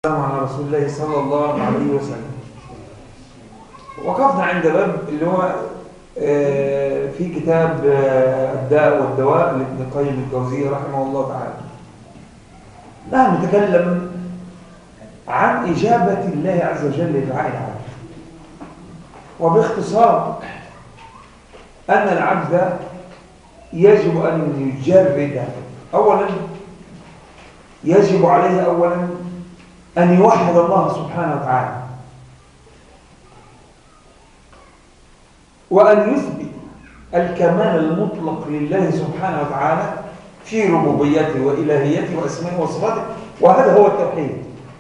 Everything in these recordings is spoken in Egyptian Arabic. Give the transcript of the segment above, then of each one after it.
على رسول الله صلى الله عليه وسلم وقفنا عند باب اللي هو آه، في كتاب آه، الداء والدواء لابن القيم الجوزية رحمه الله تعالى نحن نتكلم عن إجابة الله عز وجل لدعاء العبد وباختصار أن العبد يجب أن يجرد أولا يجب عليه أولا أن يوحد الله سبحانه وتعالى وأن يثبت الكمال المطلق لله سبحانه وتعالى في ربوبيته وإلهيته وأسمائه وصفاته وهذا هو التوحيد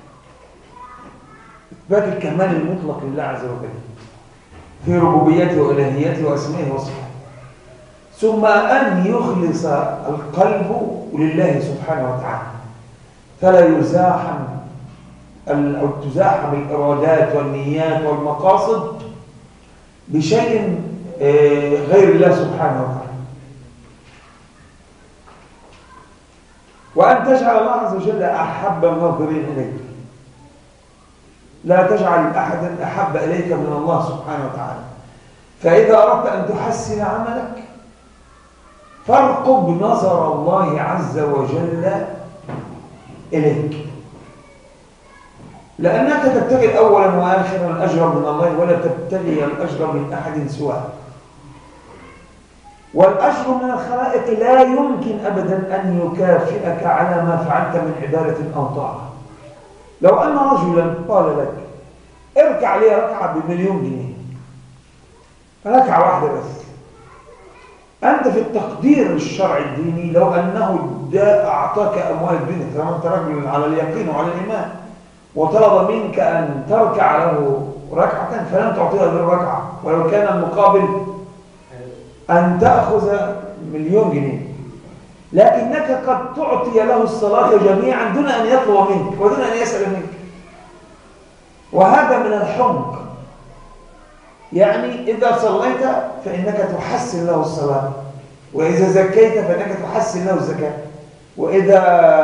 إثبات الكمال المطلق لله عز وجل في ربوبيته وإلهيته وأسمائه وصفاته ثم أن يخلص القلب لله سبحانه وتعالى فلا يزاحم أو تزاحم الإرادات والنيات والمقاصد بشيء غير الله سبحانه وتعالى وأن تجعل الله عز وجل أحب الناظرين إليك لا تجعل أحدا أحب إليك من الله سبحانه وتعالى فإذا أردت أن تحسن عملك فارقب نظر الله عز وجل إليك لأنك تبتغي أولا وآخرا الأجر من الله ولا تبتغي الأجر من أحد سواه والأجر من الخلائق لا يمكن أبدا أن يكافئك على ما فعلت من عبادة أو طاعة لو أن رجلا قال لك اركع لي ركعة بمليون جنيه ركعة واحدة بس أنت في التقدير الشرعي الديني لو أنه أعطاك أموال الدنيا طالما أنت رجل على اليقين وعلى الإيمان وطلب منك أن تركع له ركعة فلن تعطيها غير ركعة ولو كان المقابل أن تأخذ مليون جنيه لكنك قد تعطي له الصلاة جميعا دون أن يطلب منك ودون أن يسأل منك وهذا من الحمق يعني إذا صليت فإنك تحسن له الصلاة وإذا زكيت فإنك تحسن له الزكاة وإذا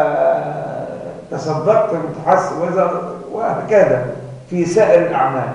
تصدقت تحسن وإذا وهكذا في سائر الأعمال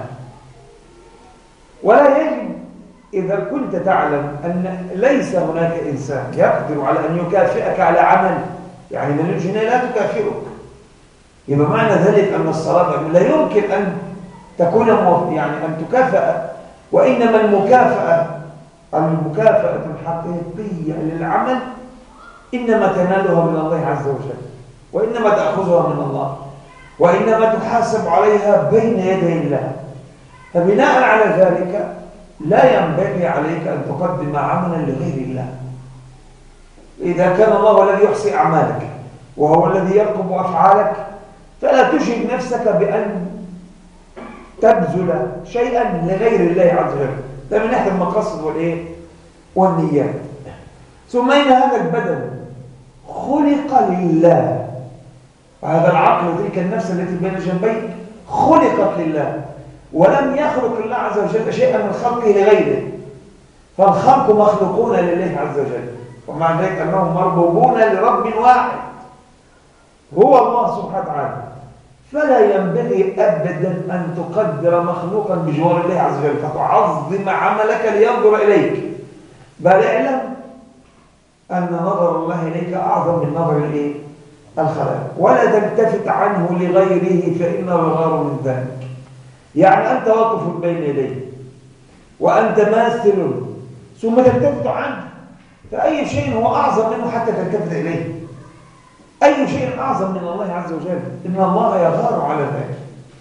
ولا يجب إذا كنت تعلم أن ليس هناك إنسان يقدر على أن يكافئك على عمل يعني مليون جنيه لا تكافئك يبقى معنى ذلك أن الصلاة لا يمكن أن تكون يعني أن تكافئ وإنما المكافأة المكافأة الحقيقية للعمل إنما تنالها من الله عز وجل وإنما تأخذها من الله وإنما تحاسب عليها بين يدي الله فبناء على ذلك لا ينبغي عليك أن تقدم عملا لغير الله إذا كان الله الذي يحصي أعمالك وهو الذي يرقب أفعالك فلا تشهد نفسك بأن تبذل شيئا لغير الله عز وجل ده من ناحيه المقاصد والايه والنيات ثم ان هذا البدن خلق لله وهذا العقل وتلك النفس التي بين جنبيك خلقت لله ولم يخلق الله عز وجل شيئا من خلقه لغيره فالخلق مخلوقون لله عز وجل ومع ذلك انهم مربوبون لرب واحد هو الله سبحانه وتعالى فلا ينبغي أبدا أن تقدر مخلوقا بجوار الله عز وجل فتعظم عملك لينظر إليك بل اعلم أن نظر الله إليك أعظم من نظر الإيه؟ الخلائق ولا تلتفت عنه لغيره فإنه يغار من ذلك يعني أنت واقف بين يديه وأنت ماثل ثم تلتفت عنه فأي شيء هو أعظم منه حتى تلتفت إليه أي شيء أعظم من الله عز وجل إن الله يغار على ذلك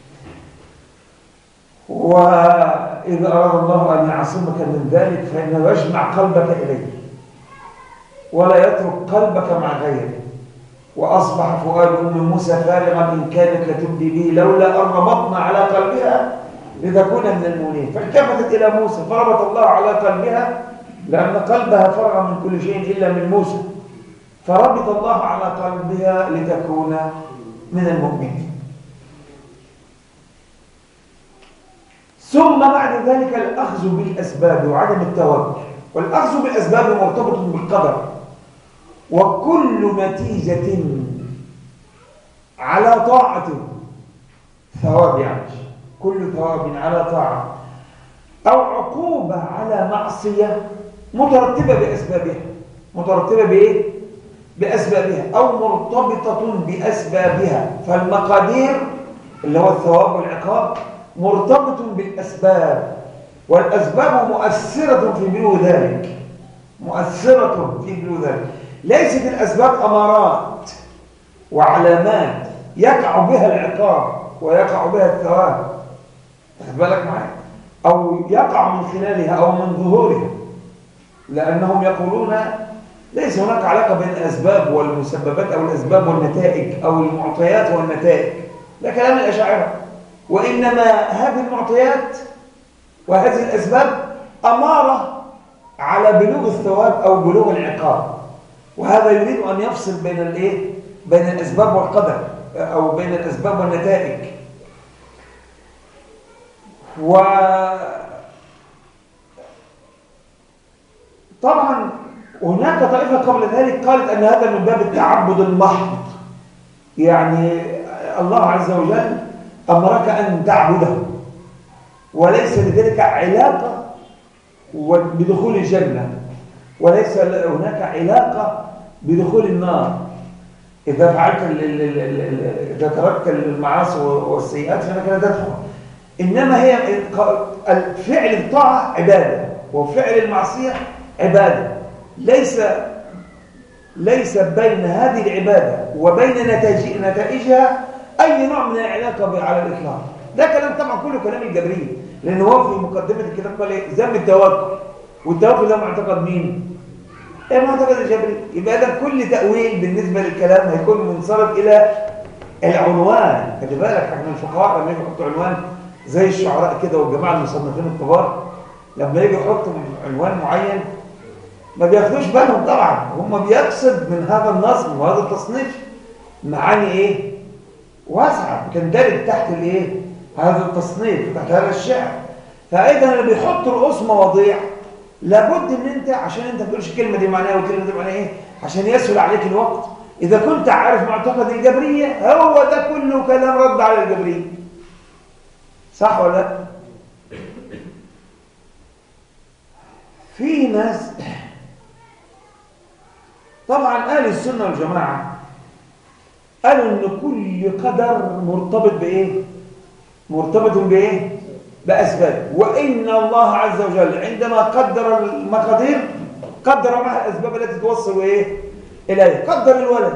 وإذا أراد الله أن يعصمك من ذلك فإنه يجمع قلبك إليه ولا يترك قلبك مع غيره وأصبح فؤاد أم موسى فارغا إن كانت لتبدي به لولا أن ربطنا على قلبها لتكون من المؤمنين فالتفتت إلى موسى فربط الله على قلبها لأن قلبها فرغ من كل شيء إلا من موسى فربط الله على قلبها لتكون من المؤمنين ثم بعد ذلك الأخذ بالأسباب وعدم التوكل والأخذ بالأسباب مرتبط بالقدر وكل نتيجة على طاعة ثواب يعني كل ثواب على طاعة أو عقوبة على معصية مترتبة بأسبابها مترتبة بإيه؟ بأسبابها أو مرتبطة بأسبابها فالمقادير اللي هو الثواب والعقاب مرتبط بالأسباب والأسباب مؤثرة في بلو ذلك مؤثرة في بلو ذلك ليست الأسباب أمارات وعلامات يقع بها العقاب ويقع بها الثواب تاخد بالك معايا أو يقع من خلالها أو من ظهورها لأنهم يقولون ليس هناك علاقة بين الأسباب والمسببات أو الأسباب والنتائج أو المعطيات والنتائج ده كلام الأشاعرة وإنما هذه المعطيات وهذه الأسباب أمارة على بلوغ الثواب أو بلوغ العقاب وهذا يريد أن يفصل بين الإيه؟ بين الأسباب والقدر أو بين الأسباب والنتائج و طبعا هناك طائفة قبل ذلك قالت أن هذا من باب التعبد المحض يعني الله عز وجل أمرك أن تعبده وليس لذلك علاقة بدخول الجنة وليس هناك علاقة بدخول النار إذا فعلت إذا تركت المعاصي والسيئات فإنك لا تدخل إنما هي فعل الطاعة عبادة وفعل المعصية عبادة ليس ليس بين هذه العبادة وبين نتائجها أي نوع من العلاقة على الإطلاق ده كلام طبعا كله كلام الجبرية لأن هو في مقدمة الكتاب قال إيه ذم التوكل والتوكل ده معتقد مين؟ ايه معتقد الجبري يبقى ده كل تأويل بالنسبة للكلام هيكون منصرف إلى العنوان خلي بالك احنا الفقهاء لما يجوا يحطوا عنوان زي الشعراء كده والجماعة المصنفين الكبار لما يجوا يحطوا عنوان معين ما بياخدوش بالهم طبعا هم بيقصد من هذا النصب وهذا التصنيف معاني ايه واسعه بتندرج تحت الايه هذا التصنيف تحت هذا الشعر فايضا اللي بيحط رؤوس مواضيع لابد ان انت عشان انت ما تقولش الكلمه دي معناها والكلمه دي معناها ايه عشان يسهل عليك الوقت اذا كنت عارف معتقد الجبريه هو ده كله كلام رد على الجبريه صح ولا لا في ناس طبعا اهل السنه والجماعه قالوا ان كل قدر مرتبط بايه مرتبط بايه باسباب وان الله عز وجل عندما قدر المقادير قدر معها الاسباب التي توصل ايه اليه قدر الولد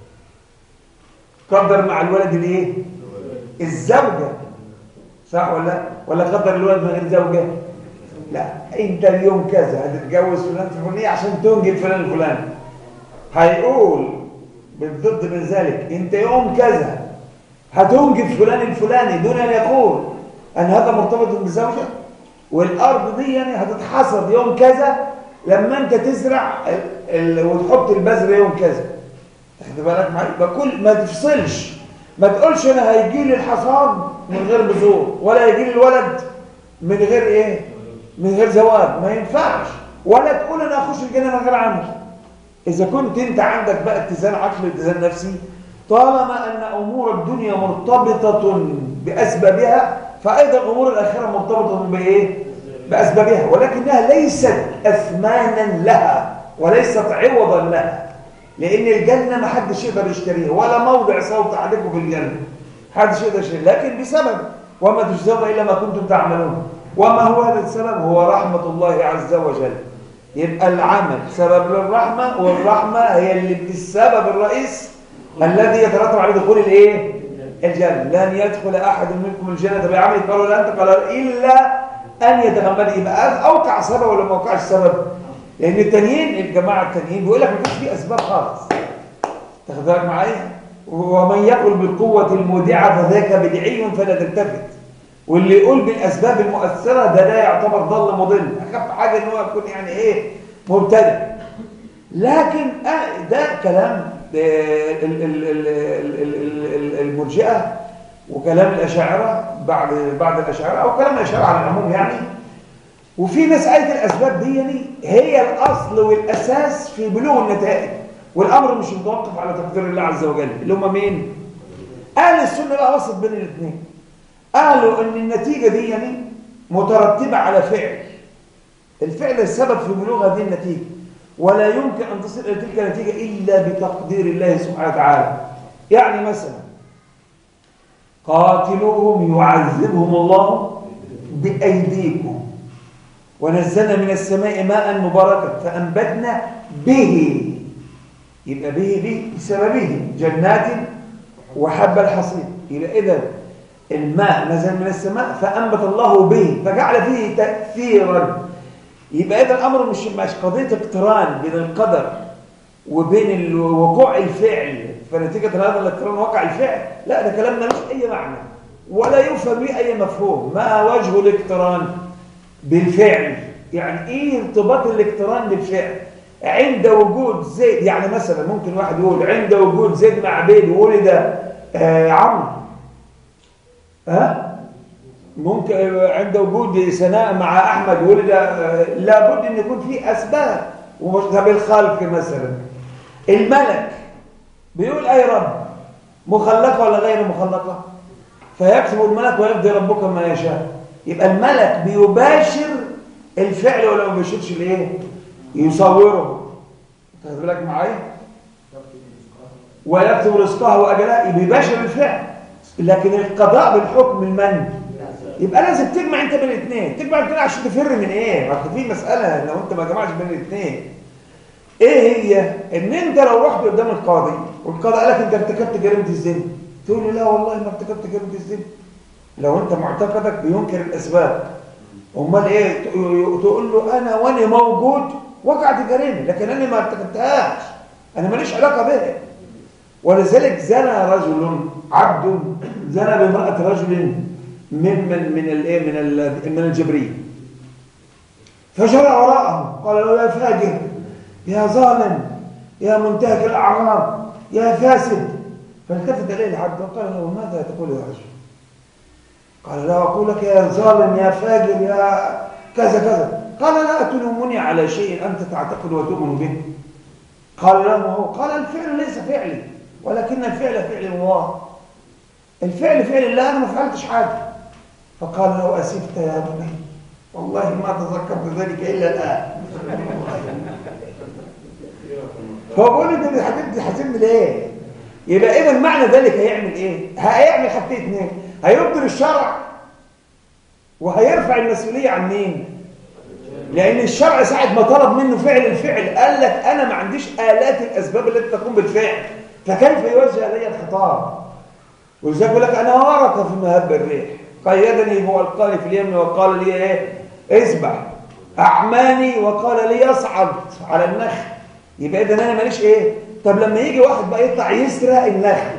قدر مع الولد الايه الزوجه صح ولا ولا قدر الولد من غير زوجه لا انت اليوم كذا هتتجوز فلان الفلانيه عشان تنجب فلان الفلاني هيقول بالضد من ذلك انت يوم كذا هتنجب فلان الفلاني دون ان يقول ان هذا مرتبط بالزوجه والارض دي يعني هتتحصد يوم كذا لما انت تزرع ال... ال... وتحط البذر يوم كذا تاخد بالك معايا بكل ما تفصلش ما تقولش انا هيجي لي الحصاد من غير بذور ولا هيجي لي الولد من غير ايه من غير زواج ما ينفعش ولا تقول انا اخش الجنه من غير عمل إذا كنت أنت عندك بقى اتزان عقلي واتزان نفسي طالما أن أمور الدنيا مرتبطة بأسبابها فأيضا أمور الآخرة مرتبطة بإيه؟ بأسبابها ولكنها ليست أثمانا لها وليست عوضا لها لأن الجنة ما حدش يقدر يشتريها ولا موضع صوت عليكم في الجنة حدش يقدر يشتريها لكن بسبب وما تجزون إلا ما كنتم تعملون وما هو هذا السبب هو رحمة الله عز وجل يبقى العمل سبب للرحمة والرحمة هي اللي السبب الرئيس الذي يترتب على دخول الايه الجنة لن يدخل أحد منكم الجنة بعمل قالوا لا أنت قال إلا أن يتغمد يبقى أوقع سبب ولا ما وقعش سبب لأن التانيين الجماعة التانيين بيقول لك ما فيش فيه أسباب خالص تاخد بالك معايا ومن يقول بالقوة المودعة فذاك بدعي فلا تلتفت واللي يقول بالاسباب المؤثره ده ده يعتبر ضل مضل اخف حاجه ان هو يكون يعني ايه مبتدئ لكن ده كلام المرجئه وكلام الاشاعره بعد بعد الاشاعره او كلام الاشاعره على العموم يعني وفي مساله الاسباب دي يعني هي الاصل والاساس في بلوغ النتائج والامر مش متوقف على تقدير الله عز وجل اللي هم مين اهل السنه بقى وسط بين الاثنين قالوا ان النتيجة دي يعني مترتبة على فعل الفعل السبب في بلوغ هذه النتيجة ولا يمكن أن تصل إلى تلك النتيجة إلا بتقدير الله سبحانه وتعالى يعني مثلا قاتلوهم يعذبهم الله بأيديكم ونزلنا من السماء ماء مباركا فأنبتنا به يبقى به به بسببه جنات وحب الحصيد يبقى إذا الماء نزل من السماء فأنبت الله به فجعل فيه تأثيرا يبقى إذا الأمر مش مش قضية اقتران بين القدر وبين وقوع الفعل فنتيجة هذا الاقتران وقع الفعل لا ده كلام ملوش أي معنى ولا يفهم به أي مفهوم ما وجه الاقتران بالفعل يعني إيه ارتباط الاقتران بالفعل عند وجود زيد يعني مثلا ممكن واحد يقول عند وجود زيد مع عبيد ولد آه عمرو ها ممكن عند وجود سناء مع احمد ولد آه لابد ان يكون في اسباب ومشتبه الخلق مثلا الملك بيقول اي رب مخلقه ولا غير مخلقه فيكتب الملك ويقضي ربك ما يشاء يبقى الملك بيباشر الفعل ولا ما بيباشرش الايه يصوره خد بالك معايا ويكتب رزقه واجله بيباشر الفعل لكن القضاء بالحكم المن يبقى لازم تجمع انت بين الاثنين تجمع الاثنين عشان تفر من ايه ما في مساله لو انت ما جمعتش بين الاثنين ايه هي ان انت لو رحت قدام القاضي والقاضي قال لك انت ارتكبت جريمه الزنا تقول له لا والله ما ارتكبت جريمه الزنا لو انت معتقدك بينكر الاسباب امال ايه تقول له انا وانا موجود وقعت جريمه لكن انا ما ارتكبتهاش انا ماليش علاقه بها ولذلك زنى رجل عبد زنى بامراه رجل ممن من الايه من من الجبريه فجرى وراءه قال له يا فاجر يا ظالم يا منتهك الاعراض يا فاسد فالتفت اليه العبد وقال له ماذا تقول يا رجل قال لا اقول لك يا ظالم يا فاجر يا كذا كذا قال لا تلومني على شيء انت تعتقد وتؤمن به قال لا ما هو قال الفعل ليس فعلي ولكن الفعل فعل الله الفعل فعل الله انا ما فعلتش حاجه فقال له اسفت يا بني والله ما تذكرت ذلك الا الان هو بيقول لي ده حبيبتي هتعمل ليه يبقى اذا معنى ذلك هيعمل ايه هيعمل حاجتين اثنين هيبطل الشرع وهيرفع المسؤوليه عن مين لان الشرع ساعه ما طلب منه فعل الفعل قال لك انا ما عنديش الات الاسباب التي تقوم بالفعل فكيف يوجه الي الخطاب ولذلك يقول لك انا ورقه في مهب الريح قيدني هو القاني في اليمن وقال لي ايه اسبح اعماني وقال لي اصعد على النخل يبقى اذا انا ماليش ايه طب لما يجي واحد بقى يطلع يسرق النخل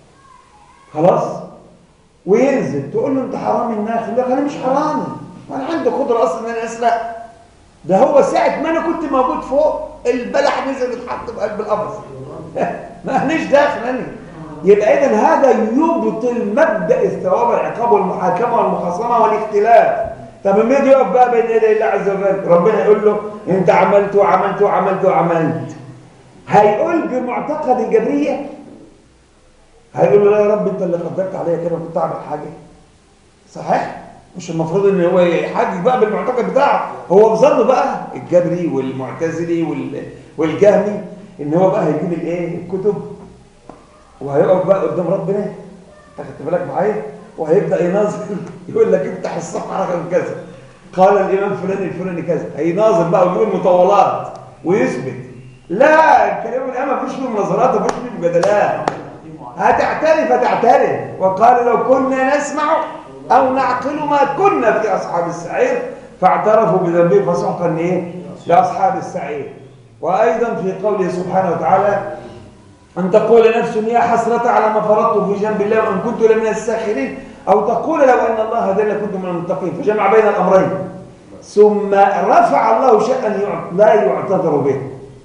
خلاص وينزل تقول له انت حرامي النخل لا انا مش حرامي وانا عندي قدره اصلا ان انا اسرق ده هو ساعه ما انا كنت موجود فوق البلح نزل اتحط في قلب القفص ما هنيش داخل انا يبقى اذا هذا يبطل مبدا الثواب والعقاب والمحاكمه والمخاصمه والاختلاف طب لما يجي يقف بقى بين يدي الله عز وجل ربنا يقول له انت عملت وعملت وعملت وعملت هيقول بمعتقد الجبريه هيقول له لا يا رب انت اللي قدرت عليا كده كنت اعمل حاجه صحيح مش المفروض ان هو يحجج بقى بالمعتقد بتاعه هو في ظنه بقى الجبري والمعتزلي والجهمي ان هو بقى هيجيب الايه الكتب وهيقف بقى قدام ربنا انت خدت بالك معايا وهيبدا يناظر يقول لك افتح الصفحه رقم كذا قال الامام فلان الفلاني كذا هيناظر بقى ويقول مطولات ويثبت لا الكلام الان ما فيش فيه مناظرات وما فيش فيه مجادلات هتعترف هتعترف وقال لو كنا نسمع او نعقل ما كنا في اصحاب السعير فاعترفوا بذنبهم فسحقا ايه لاصحاب السعير وايضا في قوله سبحانه وتعالى أن تقول نفس يا حسرة على ما فرطت في جنب الله وأن كنت لمن الساخرين أو تقول لو أن الله هداني كنت من المتقين فجمع بين الأمرين ثم رفع الله شيئا لا يعتذر به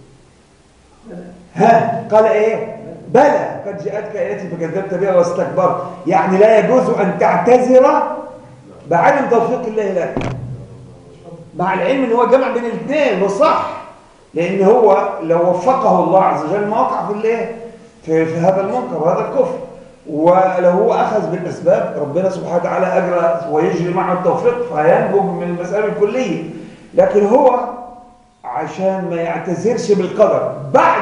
ها قال إيه بلى قد جاءتك آياتي فكذبت بها واستكبرت يعني لا يجوز أن تعتذر بعدم توفيق الله لك مع العلم ان هو جمع بين الاثنين وصح لان هو لو وفقه الله عز وجل ما وقع في الايه في, في هذا المنكر وهذا الكفر ولو هو أخذ بالأسباب ربنا سبحانه وتعالى أجرى ويجري معه التوفيق فينجو من المسألة الكلية لكن هو عشان ما يعتذرش بالقدر بعد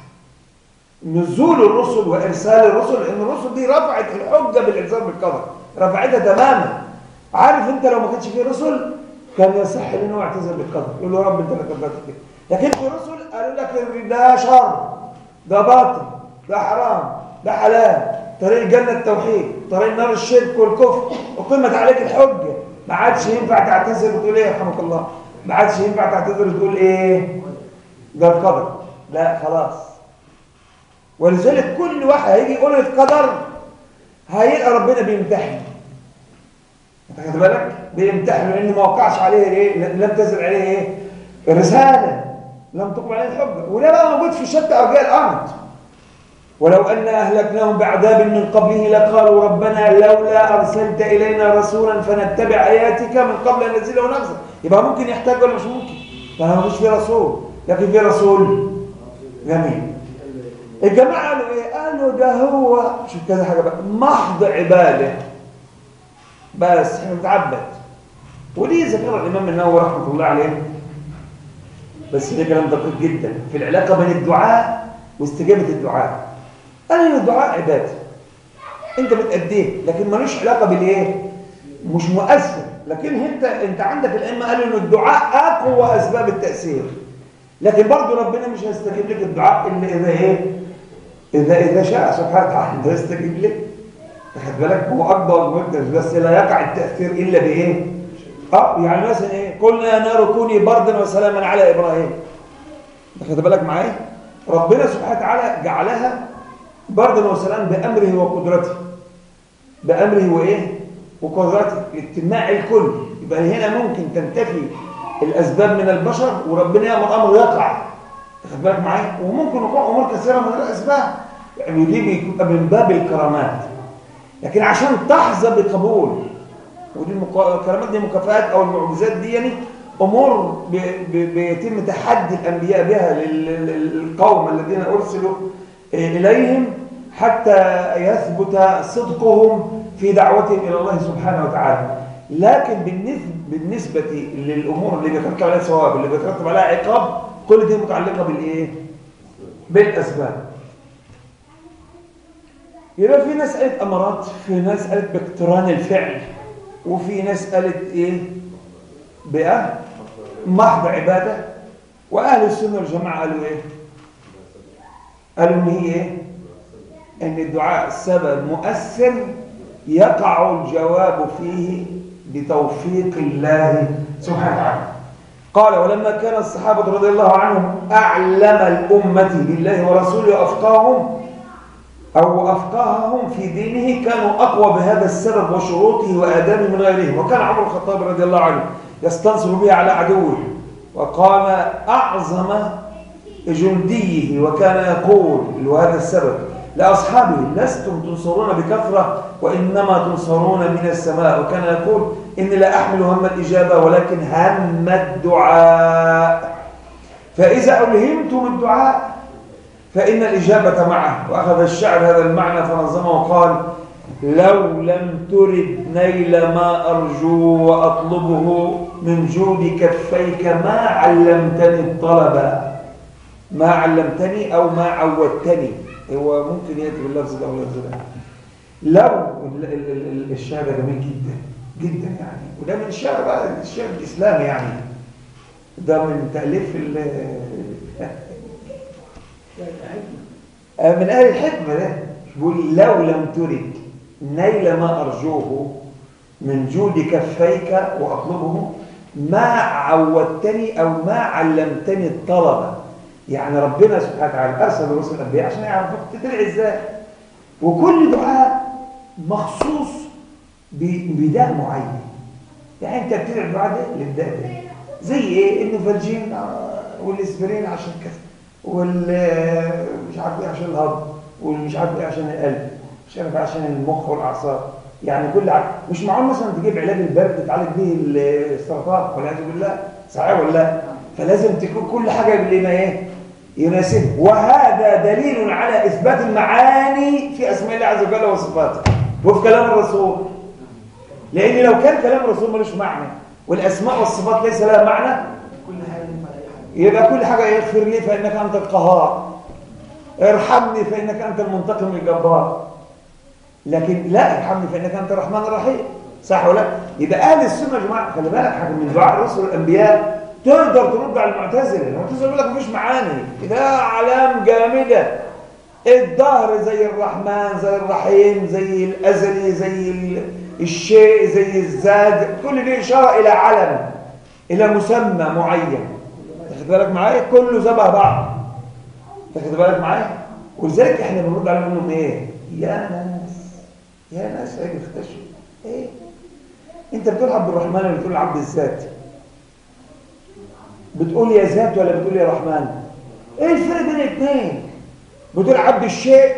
نزول الرسل وإرسال الرسل لأن الرسل دي رفعت الحجة بالإعتذار بالقدر رفعتها تماما عارف أنت لو ما كانش فيه رسل كان يصح لأنه يعتذر بالقدر يقول له رب أنت لا قدرت كده لكن في رسل قالوا لك ده شر ده باطل ده حرام ده حلال طريق الجنة التوحيد طريق النار الشرك والكفر وقيمت عليك الحجة ما عادش ينفع تعتذر وتقول ايه يرحمك الله ما عادش ينفع تعتذر وتقول ايه ده القدر لا خلاص ولذلك كل واحد هيجي يقول القدر هيلقى ربنا بيمتحن انت خد بالك بيمتحن لان ما وقعش عليه ايه لم تزل عليه ايه رساله لم تقبل عليه الحجه وده بقى موجود في شتى ارجاء الارض ولو أن أهلكناهم بعذاب من قبله لقالوا ربنا لولا أرسلت إلينا رسولا فنتبع آياتك من قبل أن نزل ونغزل يبقى ممكن يحتاج ولا مش ممكن فما مش في رسول لكن في رسول جميل الجماعة قالوا إيه قالوا ده هو شوف كذا حاجة بقى محض عبادة بس احنا بنتعبد ودي ذكر الإمام النووي رحمة الله عليه بس ده كلام دقيق جدا في العلاقة بين الدعاء واستجابة الدعاء قال ان الدعاء عباده انت بتأديه لكن ملوش علاقه بالايه مش مؤثر لكن انت انت عندك الائمه قالوا ان الدعاء اقوى اسباب التاثير لكن برضه ربنا مش هيستجيب لك الدعاء الا اذا ايه اذا اذا شاء سبحانه وتعالى يستجيب لك خد بالك هو اكبر مقدس بس لا يقع التاثير الا بايه اه يعني مثلا ايه قلنا يا نار كوني بردا وسلاما على ابراهيم خد بالك معايا ربنا سبحانه وتعالى جعلها بردا وسلام بأمره وقدرته بأمره وإيه؟ وقدرته اتماع الكل يبقى هنا ممكن تنتفي الأسباب من البشر وربنا يأمر أمر يقع تاخد بالك معايا وممكن وقوع أمور كثيرة من الأسباب يعني دي بيبقى من باب الكرامات لكن عشان تحظى بقبول ودي الكرامات دي مكافآت أو المعجزات دي يعني أمور بيتم تحدي الأنبياء بها للقوم الذين أرسلوا إليهم حتى يثبت صدقهم في دعوتهم إلى الله سبحانه وتعالى لكن بالنسبة للأمور اللي بيترتب عليها ثواب اللي بيترتب عليها عقاب كل دي متعلقة بالإيه؟ بالأسباب يبقى في ناس قالت أمارات في ناس قالت باقتران الفعل وفي ناس قالت إيه؟ بقى محض عبادة وأهل السنة والجماعة قالوا إيه؟ قالوا ان هي ايه ان الدعاء سبب مؤثر يقع الجواب فيه بتوفيق الله سبحانه وتعالى قال ولما كان الصحابة رضي الله عنهم أعلم الأمة بالله ورسوله أفقاهم أو أفقاههم في دينه كانوا أقوى بهذا السبب وشروطه وآدابه من غيرهم وكان عمر الخطاب رضي الله عنه يستنصر به على عدوه وقام أعظم جنديه وكان يقول لهذا السبب لأصحابه لستم تنصرون بكثرة وإنما تنصرون من السماء وكان يقول إني لا أحمل هم الإجابة ولكن هم الدعاء فإذا ألهمتم الدعاء فإن الإجابة معه وأخذ الشعر هذا المعنى فنظمه وقال لو لم ترد نيل ما أرجو وأطلبه من جود كفيك ما علمتني الطلب ما علمتني أو ما عودتني هو ممكن يأتي باللفظ ده أو اللفظ ده لو الشعر ده جميل جدا جدا يعني وده من الشعر بقى الشعر الإسلامي يعني ده من تأليف ال من أهل الحكمة ده بيقول لو لم ترد نيل ما أرجوه من جود كفيك وأطلبه ما عودتني أو ما علمتني الطلبة يعني ربنا سبحانه وتعالى أرسل الرسل الأنبياء عشان يعرفوك تدعي إزاي وكل دعاء مخصوص بداء معين يعني أنت بتدعي الدعاء ده للداء ده زي إيه؟ النوفالجين والإسبرين عشان كذا والمش عارف إيه عشان الهضم والمش عارف إيه عشان القلب مش عارف عشان المخ والأعصاب يعني كل عارف. مش معقول مثلا تجيب علاج البرد تعالج به السرطان والعياذ بالله صحيح ولا لا فلازم تكون كل حاجه لما ايه يناسبه وهذا دليل على إثبات المعاني في أسماء الله عز وجل وصفاته وفي كلام الرسول لأن لو كان كلام الرسول ملوش معنى والأسماء والصفات ليس لها معنى كل حاجة ينفع أي حاجة يبقى كل حاجة يغفر لي فإنك أنت القهار ارحمني فإنك أنت المنتقم الجبار لكن لا ارحمني فإنك أنت الرحمن الرحيم صح ولا لا؟ يبقى أهل السنة يا جماعة خلي بالك حاجة من دعاء الرسل والأنبياء تقدر ترد على المعتزلة المعتزلة يقول لك مفيش معاني ده أعلام جامدة الظهر زي الرحمن زي الرحيم زي الأزلي زي ال- الشيء زي الزاد كل دي إشارة إلى علم إلى مسمى معين تاخد بالك معايا كله شبه بعض تاخد بالك معايا ولذلك احنا بنرد عليهم نقول لهم ايه يا ناس يا ناس عيب اختشوا ايه انت بتقول عبد الرحمن ولا بتقول عبد الذات بتقول يا ذات ولا بتقول يا رحمن ايه الفرق بين الاثنين بتقول عبد الشيء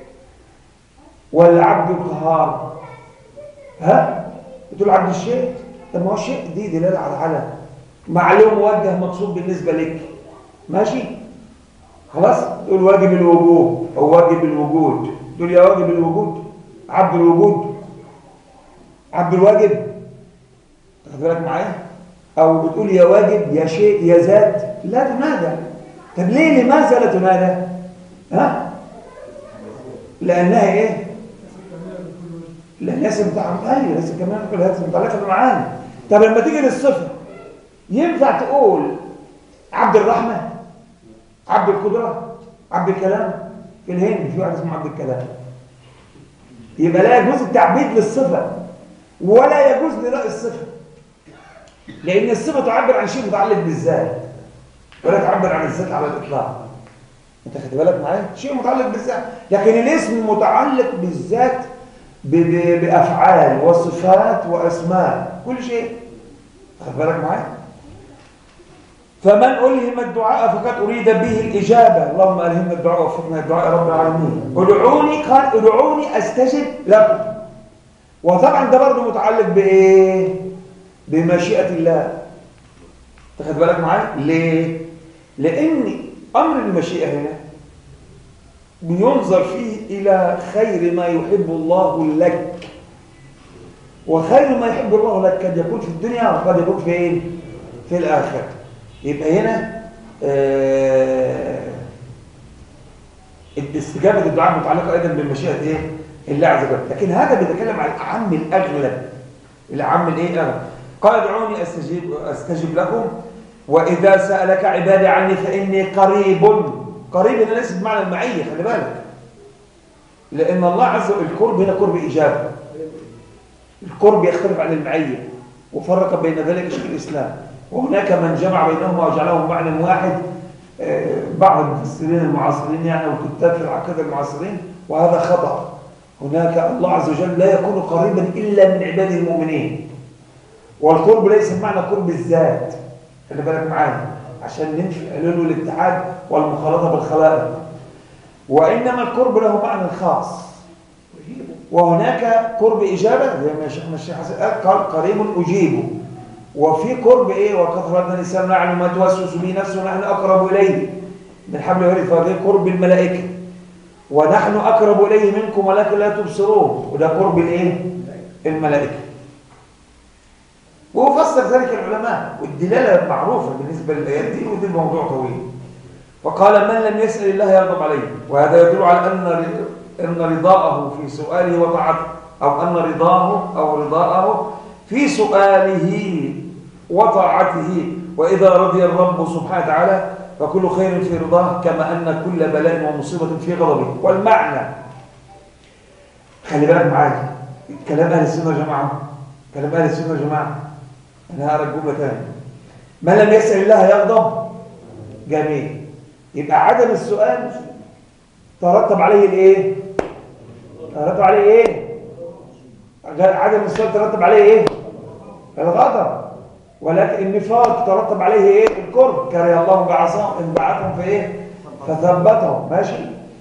ولا عبد القهار ها بتقول عبد الشيء طب ما هو الشيء دي دلاله على علم معلوم موجه مقصود بالنسبه لك ماشي خلاص تقول واجب الوجوب او واجب الوجود تقول يا واجب الوجود عبد الوجود عبد الواجب تاخد بالك معايا او بتقول يا واجب يا شيء يا ذات لا تنادى طب ليه لماذا لا تنادى ها لانها ايه لان اسم بتاع ايوه اسم كمان كل هذا متعلقه بالمعاني طب لما تيجي للصفه ينفع تقول عبد الرحمه عبد القدره عبد الكلام في الهند في واحد اسمه عبد الكلام يبقى لا يجوز التعبيد للصفه ولا يجوز لراء الصفه لان الصفه تعبر عن شيء متعلق بالذات ولا تعبر عن الذات على الاطلاق انت خدت بالك معايا شيء متعلق بالذات لكن الاسم متعلق بالذات ب- ب- بافعال وصفات واسماء كل شيء خد بالك معايا فمن ألهم الدعاء فقد أريد به الإجابة اللهم ألهمنا الدعاء وفقنا الدعاء يا رب العالمين ادعوني قال ادعوني أستجب لكم وطبعا ده برضه متعلق بإيه؟ بمشيئة الله تاخد بالك معايا؟ ليه؟ لأن أمر المشيئة هنا بينظر فيه إلى خير ما يحب الله لك وخير ما يحب الله لك قد يكون في الدنيا وقد يكون فين؟ في الآخرة يبقى هنا آه، استجابة الدعاء متعلقة أيضا بمشيئة إيه؟ الله عز وجل لكن هذا بيتكلم عن الأعم الأغلب الأعم الإيه أغلب قال ادعوني أستجيب, أستجيب لكم وإذا سألك عبادي عني فإني قريب قريب هنا ليس بمعنى المعية خلي بالك لأن الله عز وجل القرب هنا قرب إجابة القرب يختلف عن المعية وفرق بين ذلك شيخ الإسلام وهناك من جمع بينهما وجعلهم معنى واحد آه، بعض المفسرين المعاصرين يعني والكتاب في العقيدة المعاصرين وهذا خطأ هناك الله عز وجل لا يكون قريبا إلا من عباده المؤمنين والقرب ليس بمعنى قرب الذات خلي بالك معايا عشان ننفي قالوا له الاتحاد والمخالطة بالخلائق وإنما القرب له معنى خاص وهناك قرب إجابة زي ما شيخنا الشيخ حسن قال قال قريب أجيبه وفي قرب إيه وكثر أن الإنسان يعلم ما توسوس به نفسه ونحن أقرب إليه من حبل الوريد فهذه قرب الملائكة ونحن أقرب إليه منكم ولكن لا تبصرون وده قرب الإيه الملائكة وفسر ذلك العلماء والدلالة معروفة بالنسبة للآيات دي ودي موضوع طويل وقال من لم يسأل الله يغضب عليه وهذا يدل على أن أن رضاءه في سؤاله وطاعته أو أن رضاه أو رضاءه في سؤاله وطاعته وإذا رضي الرب سبحانه وتعالى فكل خير في رضاه كما أن كل بلاء ومصيبة في غضبه والمعنى خلي بالك معايا كلام أهل السنة يا جماعة كلام أهل السنة يا جماعة أنا هقرا الجملة تاني من لم يسأل الله يغضب جميل يبقى عدم السؤال ترتب عليه الايه ترتب عليه ايه عدم السؤال ترتب عليه ايه الغضب ولكن النفاق ترتب عليه ايه الكرب كره الله بعصاهم ان بعثهم في ايه فثبتهم ماشي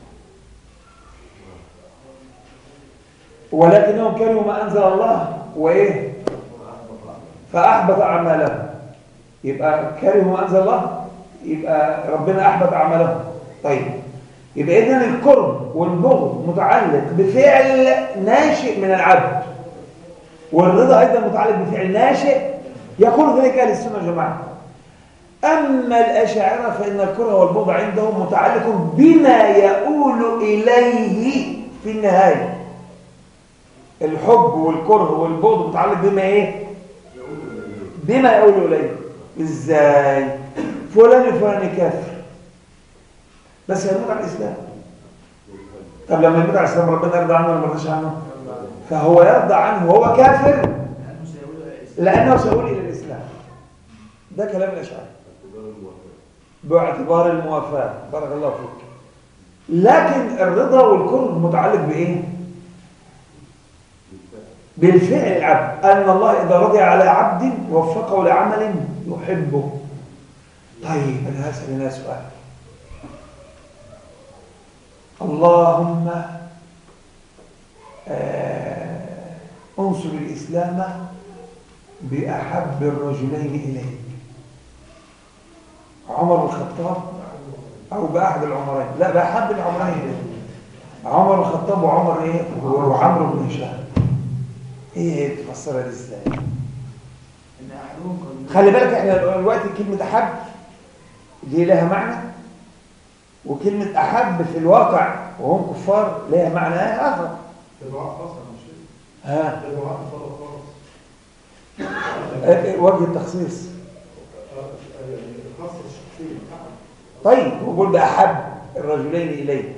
ولكنهم كرهوا ما انزل الله وايه فاحبط اعمالهم يبقى كرهوا ما انزل الله يبقى ربنا احبط اعمالهم طيب يبقى إذن الكره والبغض متعلق بفعل ناشئ من العبد والرضا أيضا متعلق بفعل ناشئ يقول ذلك أهل السنة والجماعة أما الأشاعرة فإن الكره والبغض عندهم متعلق بما يؤول إليه في النهاية الحب والكره والبغض متعلق بما إيه؟ بما يؤول إليه إزاي؟ فلان الفلاني كافر بس هيموت على الإسلام طب لما يموت على الإسلام ربنا يرضى عنه ولا ما يرضاش عنه؟ فهو يرضى عنه وهو كافر لأنه سيقول الإسلام لأنه سيؤول إلى الإسلام ده كلام الأشاعرة باعتبار الموافاة بارك الله فيك لكن الرضا والكره متعلق بإيه؟ بالفعل العبد أن الله إذا رضي على عبد وفقه لعمل يحبه طيب أنا هسأل الناس سؤال اللهم آه، انصر الإسلام بأحب الرجلين إليك عمر الخطاب أو بأحد العمرين لا بأحب العمرين عمر الخطاب وعمر إيه وعمرو بن هشام إيه تفسرها دي إزاي إن أحدهم قد خلي بالك إحنا دلوقتي كلمة أحب دي لها معنى وكلمة أحب في الواقع وهم كفار لها معنى آخر تبعات خاصة مش ها تبعات فرق خاص آه، آه، وجه التخصيص يعني خاصة الشخصية طيب وقول بأحب الرجلين إليك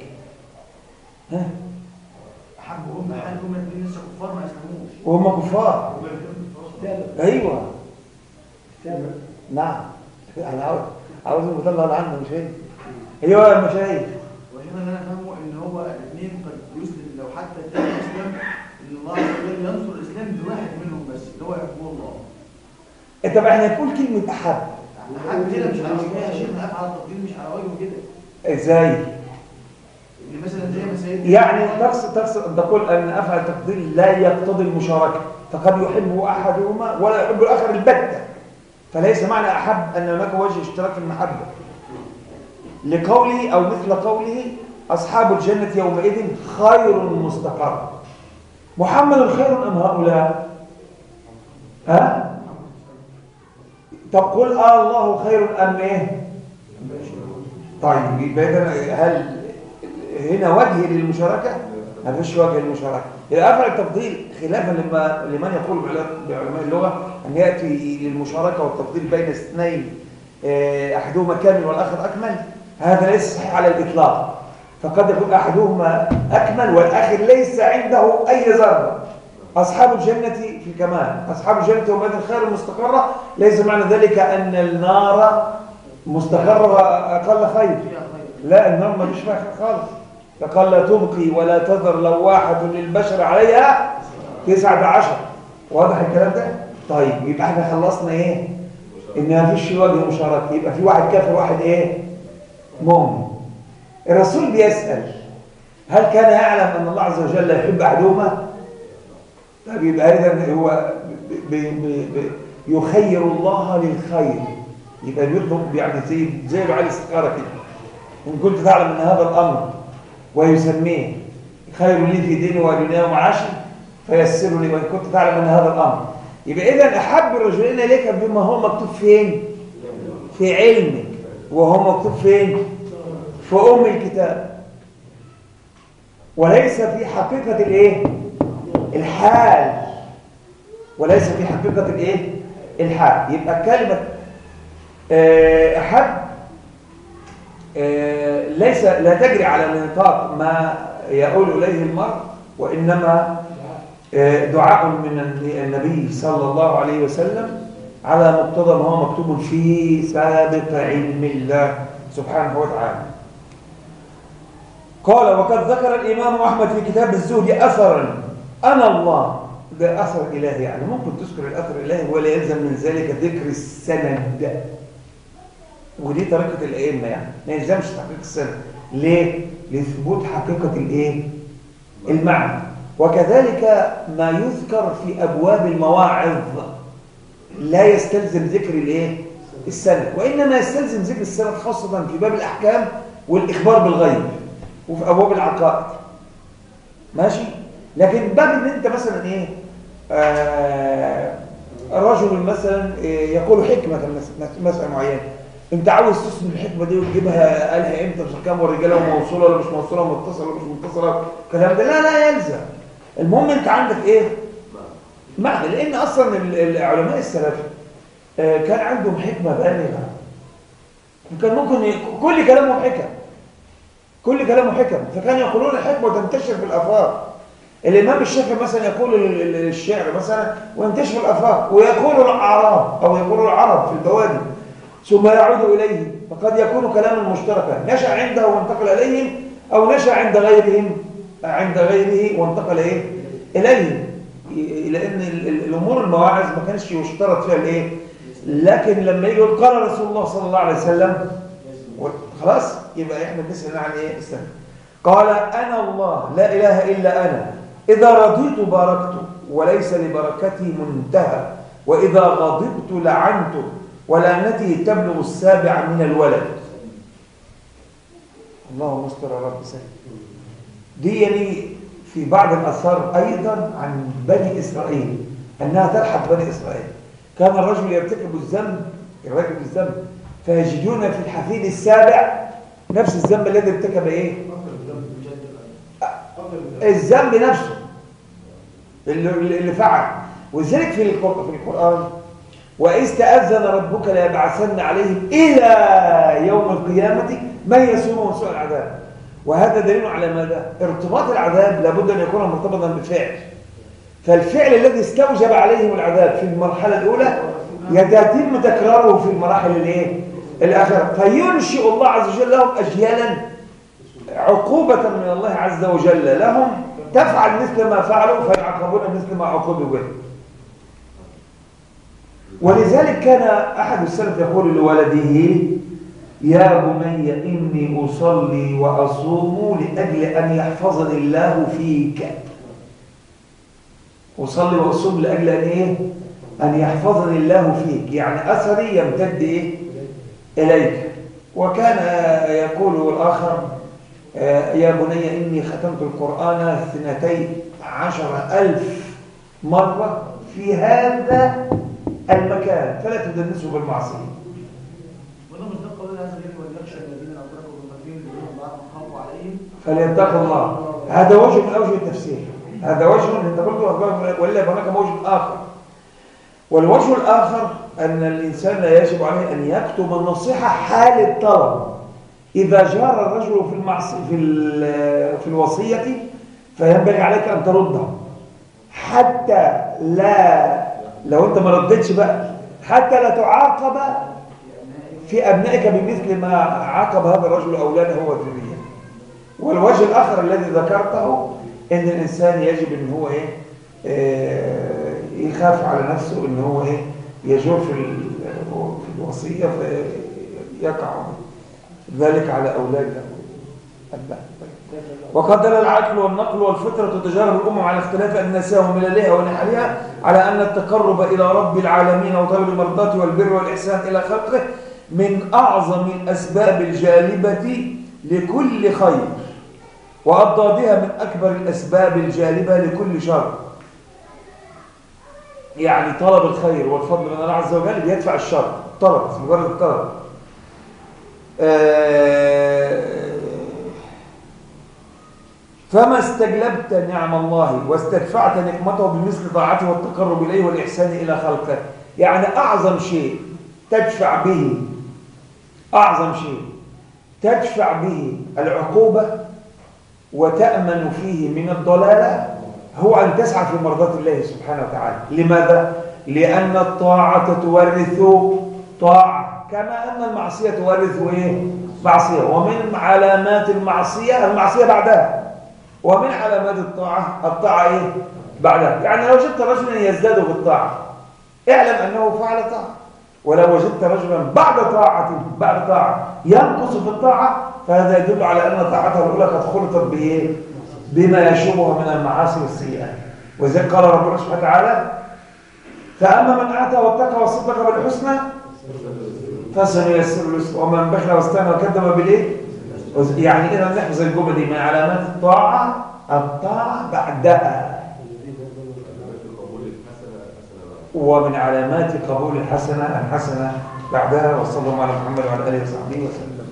ها أحبهم أحدهم الاثنين لسه كفار ما أسلموش وهم كفار تابع ايوه تابع نعم انا عاوز عاوز المطلع عنه مش هي ايوه يا مشايخ وهنا اللي أنا فاهمه إن هو الاثنين قد يسلم لو حتى الثاني أسلم إن الله عز وجل ينصر الإسلام بواحد منهم بس اللي هو يحبه الله طب احنا نقول كلمه احب أحب كده مش على وجهها شيء أفعل التقدير مش على وجهه كده ازاي إن مثلا زي ما سيدنا يعني تقصد تقصد تقول ان افعل التقدير لا يقتضي المشاركه فقد يحبه احدهما ولا يحب الاخر البته فليس معنى احب ان هناك وجه اشتراك في المحبه لقوله او مثل قوله اصحاب الجنه يومئذ خير مستقر محمد خير ام هؤلاء ها طب قل آه الله خير ام ايه طيب يبقى إذن هل هنا وجه للمشاركة؟ ما فيش وجه للمشاركة إذا أفعل التفضيل خلافا لما لمن يقول بعلماء بعلماء اللغة أن يأتي للمشاركة والتفضيل بين اثنين آه، أحدهما كامل والآخر أكمل هذا ليس صحيح على الإطلاق فقد يكون أحدهما أكمل والآخر ليس عنده أي ذرة أصحاب الجنة في الكمال أصحاب الجنة هم أيضا خير مستقرة ليس معنى ذلك أن النار مستقرة وأقل خير فيها خير لا النار ما فيش فيها خير خالص فقال لا تبقي ولا تذر لواحة للبشر عليها تسعة عشر واضح الكلام ده؟ طيب يبقى احنا خلصنا ايه؟ ان ما فيش وجه مشاركة يبقى في واحد كافر واحد ايه؟ مؤمن الرسول بيسأل هل كان يعلم ان الله عز وجل يحب احدهما؟ طيب يبقى اذا هو ب- ب- ب- ب- يخير الله للخير يبقى بيطلب يعني زي زي دعاء الاستخاره كده ان كنت تعلم ان هذا الامر ويسميه خير لي في ديني ودنياي ومعاشي فيسر لي وان كنت تعلم ان هذا الامر يبقى اذا احب الرجلين اليك بما هو مكتوب فين في علمك وهو مكتوب فين في ام الكتاب وليس في حقيقه الايه الحال وليس في حقيقه الايه الحال يبقى كلمه آه، احب آه، ليس لا تجري على نطاق ما يقول إليه المرء وإنما آه، دعاء من النبي صلى الله عليه وسلم على مقتضى ما هو مكتوب في سابق علم الله سبحانه وتعالى قال وقد ذكر الإمام أحمد في كتاب الزهد أثرا أنا الله ده أثر إلهي يعني ممكن تذكر الأثر الإلهي ولا يلزم من ذلك ذكر السند ودي طريقة الأئمة يعني ما يلزمش تحقيق السند ليه؟ لثبوت حقيقة الإيه؟ المعنى وكذلك ما يذكر في أبواب المواعظ لا يستلزم ذكر الإيه؟ السند وإنما يستلزم ذكر السند خاصة في باب الأحكام والإخبار بالغيب وفي أبواب العقائد ماشي لكن باب ان انت مثلا ايه آه رجل مثلا إيه يقول حكمة مس- مسألة معينة انت عاوز تسند الحكمة دي وتجيبها قالها امتى مش كام والرجالة موصولة ولا مش موصولة متصلة ولا مش متصلة الكلام ده لا لا يلزم المهم انت عندك ايه معنى لان اصلا ال- العلماء السلف آه، كان عندهم حكمة بالغة وكان ممكن ي... كل كلامهم حكم كل كلامه حكم فكان يقولون الحكمة تنتشر في الآفاق الإمام الشافعي مثلا يقول ال- ال- الشعر مثلا وينتشر في الآفاق ويقول الأعراب أو يقول العرب في البوادي ثم يعود إليه فقد يكون كلاما مشتركا نشأ عنده وانتقل إليهم أو نشأ عند غيرهم عند غيره وانتقل إيه؟ إليهم ي- لأن ال- ال- الأمور المواعظ ما كانش يشترط فيها الإيه؟ لكن لما يجي يقول قال رسول الله صلى الله عليه وسلم خلاص يبقى احنا بنسأل عن ايه استنى قال انا الله لا اله الا انا اذا رضيت باركت وليس لبركتي منتهى واذا غضبت لعنت ولعنتي تبلغ السابع من الولد اللهم استر يا رب سلم دي يعني في بعض الاثار ايضا عن بني اسرائيل انها تلحق بني اسرائيل كان الرجل يرتكب الذنب يرتكب الذنب فيجدون في الحفيد السابع نفس الذنب الذي ارتكب ايه أثر الذنب أثر الذنب الذنب نفسه اللي, اللي فعل ولذلك في القر- في القرآن وإذ تأذن ربك ليبعثن عليهم إلى يوم القيامة من يسومهم سوء العذاب وهذا دليل على ماذا؟ ارتباط العذاب لابد أن يكون مرتبطا بفعل فالفعل الذي استوجب عليهم العذاب في المرحلة الأولى يتم تكراره في المراحل الايه؟ الآخرة فينشئ الله عز وجل لهم أجيالا عقوبة من الله عز وجل لهم تفعل مثل ما فعلوا فيعاقبون مثل ما عوقبوا به ولذلك كان أحد السلف يقول لولده يا بني إني أصلي وأصوم لأجل أن يحفظني الله فيك أصلي وأصوم لأجل أن إيه؟ أن يحفظني الله فيك يعني أثري يمتد إيه؟ إليك وكان يقول الآخر آه، يا بني إني ختمت القرآن اثنتي عشر ألف مرة في هذا المكان فلا تدنسه بالمعصية وده مش ده قول هذا غير وليخشى الذين لو تركوا بالمدين لهم بعد ما خافوا عليهم فليتقوا الله هذا وجه من أوجه التفسير هذا وجه من انت قلت ولا هناك وجه آخر والوجه الآخر أن الإنسان لا يجب عليه أن يكتب النصيحة حال الطلب إذا جار الرجل في المعصية في, ال- في الوصية فينبغي عليك أن تردها حتى لا لو أنت ما ردتش بقى حتى لا تعاقب في أبنائك بمثل ما عاقب هذا الرجل أولاده وذريته والوجه الآخر الذي ذكرته إن الإنسان يجب إن هو إيه آه، يخاف على نفسه إن هو إيه يجور في ال- في الوصية فيقع ذلك على أولاده أبنائه وقد دل العقل والنقل والفطرة تجارب الأمم على اختلاف أنساها ومللها ونحلها على أن التقرب إلى رب العالمين وطلب المرضاة والبر والإحسان إلى خلقه من أعظم الأسباب الجالبة لكل خير وأضدادها من أكبر الأسباب الجالبة لكل شر يعني طلب الخير والفضل من الله عز وجل بيدفع الشر طلب مجرد الطلب آه، فما استجلبت نعم الله واستدفعت نعمته بمثل طاعته والتقرب إليه والإحسان إلى خلقه يعني أعظم شيء تدفع به أعظم شيء تدفع به العقوبة وتأمن فيه من الضلالة هو أن تسعى في مرضاة الله سبحانه وتعالى لماذا؟ لأن الطاعة تورث طاعة كما أن المعصية تورث إيه؟ معصية ومن علامات المعصية المعصية بعدها ومن علامات الطاعة الطاعة إيه؟ بعدها يعني لو وجدت رجلا يزداد في الطاعة اعلم أنه فعل طاعة ولو وجدت رجلا بعد طاعة بعد طاعة ينقص في الطاعة فهذا يدل على أن طاعته الأولى قد خلطت بإيه؟ بما يشوبها من المعاصي والسيئات وذلك قال ربنا سبحانه وتعالى فأما من أعطى واتقى وصدق بالحسنى فسنيسر اليسر ومن بخل واستغنى وكذب بالإيه؟ يعني إذا نحفظ الجملة دي من علامات الطاعة الطاعة بعدها ومن علامات قبول الحسنة الحسنة بعدها وصلى الله على محمد وعلى آله وصحبه وسلم